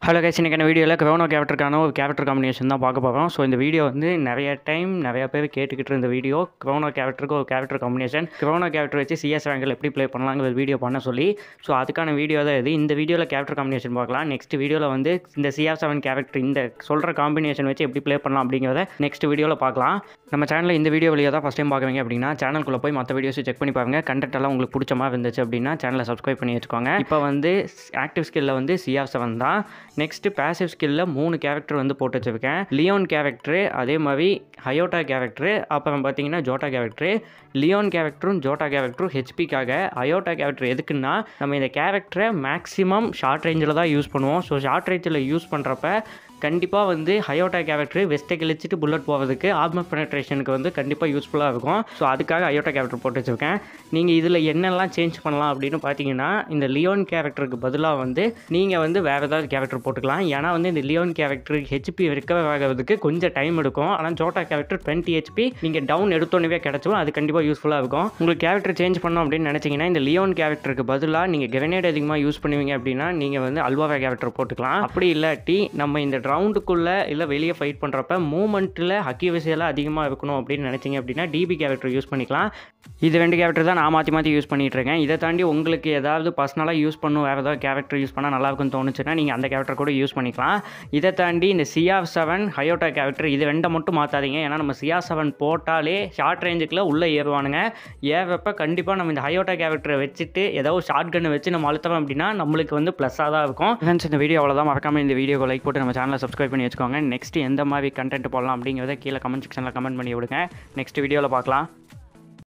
hello guys இன்றைக்கான வீடியோவில் க்ரோனோ கேரக்டருக்கான ஒரு கேரக்டர் காம்பினேஷன் தான் பார்க்க போகிறோம் ஸோ இந்த வீடியோ வந்து நிறைய டைம் நிறைய பேர் கேட்டுக்கிட்டு இருந்த வீடியோ க்ரோனோ கேரக்டருக்கு ஒரு கேரக்டர் காம்பினேஷன் க்ரோனோ கேரக்டர் வச்சு சிஎஸ் ரேங்கில் எப்படி ப்ளே பண்ணலாங்கிற ஒரு வீடியோ பண்ண சொல்லி ஸோ அதுக்கான வீடியோ தான் இது இந்த வீடியோவில் கேரக்டர் காம்பினேஷன் பார்க்கலாம் நெக்ஸ்ட் வீடியோவில் வந்து இந்த சிஆர் செவன் கேரக்டர் இந்த சொல்கிற காம்பினேஷன் வச்சு எப்படி ப்ளே பண்ணலாம் அப்படிங்கிறத நெக்ஸ்ட் வீடியோவில் பார்க்கலாம் நம்ம சேனலில் இந்த வீடியோ வழியாக தான் ஃபஸ்ட் டைம் பார்க்குறீங்க அப்படின்னா சேனலுக்குள்ளே போய் மற்ற வீடியோஸ் செக் பண்ணி பாருங்க கண்டென்ட் எல்லாம் உங்களுக்கு பிடிச்ச மாதிரி இருந்துச்சு அப்படின்னா சேனலை சப்ஸ்கிரைப் பண்ணி வச்சுக்கோங்க இப்போ வந்து ஆக்டிவ் ஸ்கில்லில் வந்து சிஆர் செவன் தான் நெக்ஸ்ட்டு பேசிவ் ஸ்கில்லில் மூணு கேரக்டர் வந்து போட்டு வச்சுருக்கேன் லியோன் கேரக்டரு அதே மாதிரி ஹயோட்டா கேரக்டரு அப்புறம் பார்த்தீங்கன்னா ஜோட்டா கேரக்டரு லியோன் கேரக்டரும் ஜோட்டா கேரக்டரும் ஹெச்பிக்காக அயோட்டா கேரக்டர் எதுக்குன்னா நம்ம இந்த கேரக்டரை மேக்ஸிமம் ஷார்ட் ரேஞ்சில் தான் யூஸ் பண்ணுவோம் ஸோ ஷார்ட் ரேஞ்சில் யூஸ் பண்ணுறப்ப கண்டிப்பாக வந்து ஹயோட்டா கேரக்டர் வெஸ்ட்டை கிழிச்சிட்டு புல்லட் போகிறதுக்கு ஆர்மர் பெனட்ரேஷனுக்கு வந்து கண்டிப்பாக யூஸ்ஃபுல்லாக இருக்கும் ஸோ அதுக்காக அயோட்டா கேரக்டர் போட்டு வச்சுருக்கேன் நீங்கள் இதில் என்னெல்லாம் சேஞ்ச் பண்ணலாம் அப்படின்னு பார்த்தீங்கன்னா இந்த லியோன் கேரக்டருக்கு பதிலாக வந்து நீங்கள் வந்து வேறு ஏதாவது கேரக்டர் போட்டுக்கலாம் ஏன்னா வந்து இந்த லியோன் கேரக்டர் ஹெச்பி ரெக்கவர் ஆகிறதுக்கு கொஞ்சம் டைம் எடுக்கும் ஆனால் ஜோட்டா கேரக்டர் டுவெண்ட்டி ஹெச்பி நீங்கள் டவுன் எடுத்தோன்னே கிடச்சிரும் அது கண்டிப்பாக யூஸ்ஃபுல்லாக இருக்கும் உங்களுக்கு கேரக்டர் சேஞ்ச் பண்ணோம் அப்படின்னு நினச்சிங்கன்னா இந்த லியோன் கேரக்டருக்கு பதிலாக நீங்கள் கிரனேட் அதிகமாக யூஸ் பண்ணுவீங்க அப்படின்னா நீங்கள் வந்து அல்வாவா கேரக்டர் போட்டுக்கலாம் அப்படி இல்லாட்டி நம்ம இந்த ரவுண்டுக்குள்ளே இல்லை வெளியே ஃபைட் பண்ணுறப்ப மூமெண்ட்டில் அக்யூவசியெல்லாம் அதிகமாக இருக்கணும் அப்படின்னு நினச்சிங்க அப்படின்னா டிபி கேரக்டர் யூஸ் பண்ணிக்கலாம் இது ரெண்டு கேரக்டர் தான் நான் மாற்றி மாற்றி யூஸ் பண்ணிகிட்டு இருக்கேன் இதை தாண்டி உங்களுக்கு ஏதாவது பர்சனலாக யூஸ் பண்ணும் வேறு ஏதாவது கேரக்டர் யூஸ் பண்ணால் நல்லா இருக்கும்னு தோணுச்சுன்னா நீங்கள் அந்த கேரக்டர் கூட யூஸ் பண்ணிக்கலாம் இதை தாண்டி இந்த சிஆர் செவன் ஹயோட்டா கேரக்டர் இது ரெண்டை மட்டும் மாற்றாதீங்க ஏன்னா நம்ம சிஆர் செவன் போட்டாலே ஷார்ட் ரேஞ்சுக்குள்ளே உள்ளே ஏறுவானுங்க ஏறப்ப கண்டிப்பாக நம்ம இந்த ஹயோட்டா கேரக்டரை வச்சுட்டு ஏதோ ஷார்ட் கன்னை வச்சு நம்ம அழுத்தோம் அப்படின்னா நம்மளுக்கு வந்து ப்ளஸ்ஸாக தான் இருக்கும் ஃப்ரெண்ட்ஸ் இந்த வீடியோ அவ்வளோதான் மறக்காமல் இந்த வீடியோக்கு லைக் போட்டு நம்ம சேனலை சப்ஸ்கிரைப் பண்ணி வச்சுக்கோங்க நெக்ஸ்ட் எந்த மாதிரி கண்டென்ட் போடலாம் அப்படிங்கிறத கீழே கமெண்ட் செக்ஷனில் கமெண்ட் பண்ணி விடுங்க நெக்ஸ்ட் வீடியோவில் பார்க்கலாம்